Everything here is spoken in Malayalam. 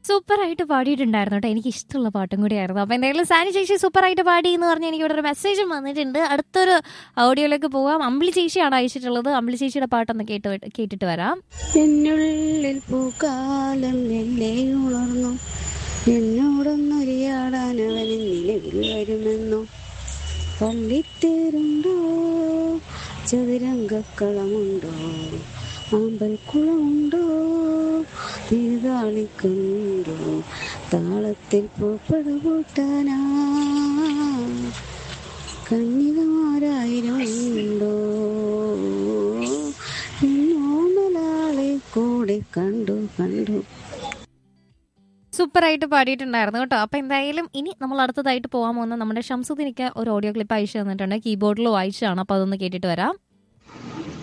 സൂപ്പർ ആയിട്ട് പാടിയിട്ടുണ്ടായിരുന്നു കേട്ടോ എനിക്ക് ഇഷ്ടമുള്ള പാട്ടും കൂടിയായിരുന്നു അപ്പൊ എന്തായാലും സാനി ചേച്ചി സൂപ്പർ ആയിട്ട് പാടി എന്ന് പറഞ്ഞ് എനിക്ക് ഇവിടെ ഒരു മെസ്സേജും വന്നിട്ടുണ്ട് അടുത്തൊരു ഓഡിയോയിലേക്ക് പോവാം അമ്പിളി ചേച്ചിയാണ് അയച്ചിട്ടുള്ളത് അമ്പിളി ചേച്ചിയുടെ പാട്ടൊന്ന് കേട്ട് കേട്ടിട്ട് വരാം എന്നുള്ളിൽ പൂക്കാലം എന്നെ ഉണർന്നു എന്നോടൊന്നൊരിയാടാൻ അവന് നിലവിൽ വരുമെന്നു പള്ളിത്തേരുണ്ടോ ചതുരംഗക്കളമുണ്ടോ ആമ്പൽക്കുളമുണ്ടോ നീതാളിക്കുണ്ടോ താളത്തിൽ പൂപ്പട കൂട്ടാനാ കന്യകമാരായിരം ഉണ്ടോ എന്നോമലാളെ കൂടെ കണ്ടു കണ്ടു സൂപ്പർ ആയിട്ട് പാടിയിട്ടുണ്ടായിരുന്നു കേട്ടോ അപ്പൊ എന്തായാലും ഇനി നമ്മൾ അടുത്തതായിട്ട് പോകാൻ പോകുന്ന നമ്മുടെ ഷംസുദ്ദീനിക്ക് ഒരു ഓഡിയോ ക്ലിപ്പ് അയച്ചു തന്നിട്ടുണ്ട് കീബോർഡിൽ വായിച്ചാണ് അപ്പൊ അതൊന്ന് കേട്ടിട്ട് വരാം